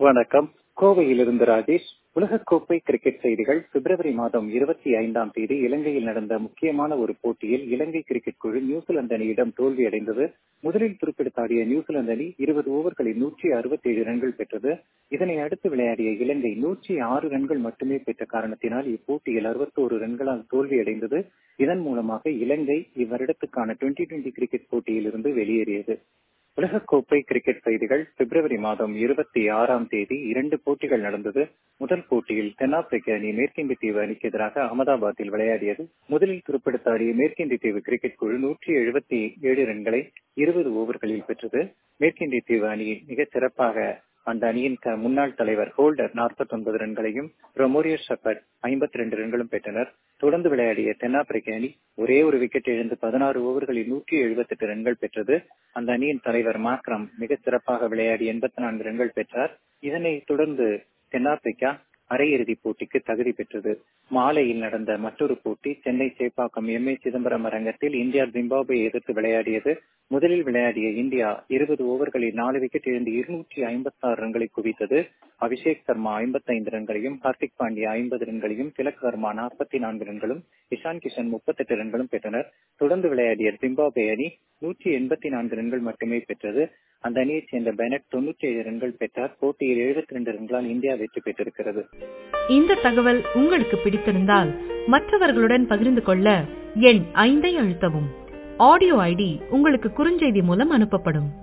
வணக்கம் கோவையிலிருந்து ராஜேஷ் உலகக்கோப்பை கிரிக்கெட் செய்திகள் பிப்ரவரி மாதம் இருபத்தி ஐந்தாம் தேதி இலங்கையில் நடந்த முக்கியமான ஒரு போட்டியில் இலங்கை கிரிக்கெட் குழு நியூசிலாந்து அணியிடம் தோல்வியடைந்தது முதலில் துருப்பிடித்தாடிய நியூசிலாந்து அணி இருபது ஓவர்களில் நூற்றி அறுபத்தி ஏழு ரன்கள் பெற்றது இதனை அடுத்து விளையாடிய இலங்கை நூற்றி ஆறு ரன்கள் மட்டுமே பெற்ற காரணத்தினால் இப்போட்டியில் அறுபத்தோரு ரன்களால் தோல்வியடைந்தது இதன் மூலமாக இலங்கை இவ்வருடத்துக்கான டுவெண்டி டுவெண்டி கிரிக்கெட் போட்டியில் இருந்து வெளியேறியது உலகக்கோப்பை கிரிக்கெட் செய்திகள் பிப்ரவரி மாதம் இருபத்தி ஆறாம் தேதி இரண்டு போட்டிகள் நடந்தது முதல் போட்டியில் தென்னாப்பிரிக்க அணி மேற்கிந்திய தீவு அணிக்கு எதிராக அகமதாபாத்தில் விளையாடியது முதலில் துருப்பிடித்தாடிய மேற்கிந்திய தீவு கிரிக்கெட் குழு நூற்றி எழுபத்தி ஏழு ரன்களை இருபது ஓவர்களில் பெற்றது மேற்கிந்திய தீவு அணி மிகச் சிறப்பாக அந்த அணியின் முன்னாள் தலைவர் ஹோல்டர் நாற்பத்தி ஒன்பது ரன்களையும் ரொமோரியர் ஷப்பர்ட் ஐம்பத்தி ரெண்டு ரன்களும் பெற்றனர் தொடர்ந்து விளையாடிய தென்னாப்பிரிக்க அணி ஒரே ஒரு விக்கெட் இழந்து பதினாறு ஓவர்களில் நூற்றி எழுபத்தி எட்டு ரன்கள் பெற்றது அந்த அணியின் தலைவர் மாக்ரம் மிக சிறப்பாக விளையாடி எண்பத்தி நான்கு ரன்கள் பெற்றார் இதனை தொடர்ந்து தென்னாப்பிரிக்கா அரையிறுதி போட்டிக்கு தகுதி பெற்றது மாலையில் நடந்த மற்றொரு போட்டி சென்னை சேப்பாக்கம் எம் ஏ சிதம்பரம் அரங்கத்தில் இந்தியா ஜிம்பாப்வே எதிர்த்து விளையாடியது முதலில் விளையாடிய இந்தியா இருபது ஓவர்களில் நாலு விக்கெட் இழந்து இருநூற்றி ஐம்பத்தி ஆறு ரன்களை குவித்தது அபிஷேக் சர்மா ஐம்பத்தைந்து ரன்களையும் ஹார்திக் பாண்டியா ஐம்பது ரன்களையும் திலக் வர்மா நாற்பத்தி நான்கு ரன்களும் இஷான் கிஷன் முப்பத்தெட்டு ரன்களும் பெற்றனர் தொடர்ந்து விளையாடிய ஜிம்பாப்வே அணி நூற்றி எண்பத்தி நான்கு ரன்கள் மட்டுமே பெற்றது அந்த அணியைச் சேர்ந்த பெனட் தொன்னூற்றி ஏழு ரன்கள் பெற்றார் போட்டியில் எழுபத்தி ரெண்டு ரன்களால் இந்தியா வெற்றி பெற்றிருக்கிறது இந்த தகவல் உங்களுக்கு பிடித்திருந்தால் மற்றவர்களுடன் பகிர்ந்து கொள்ள எண் ஐந்தை அழுத்தவும் ஆடியோ ஐடி உங்களுக்கு குறுஞ்செய்தி மூலம் அனுப்பப்படும்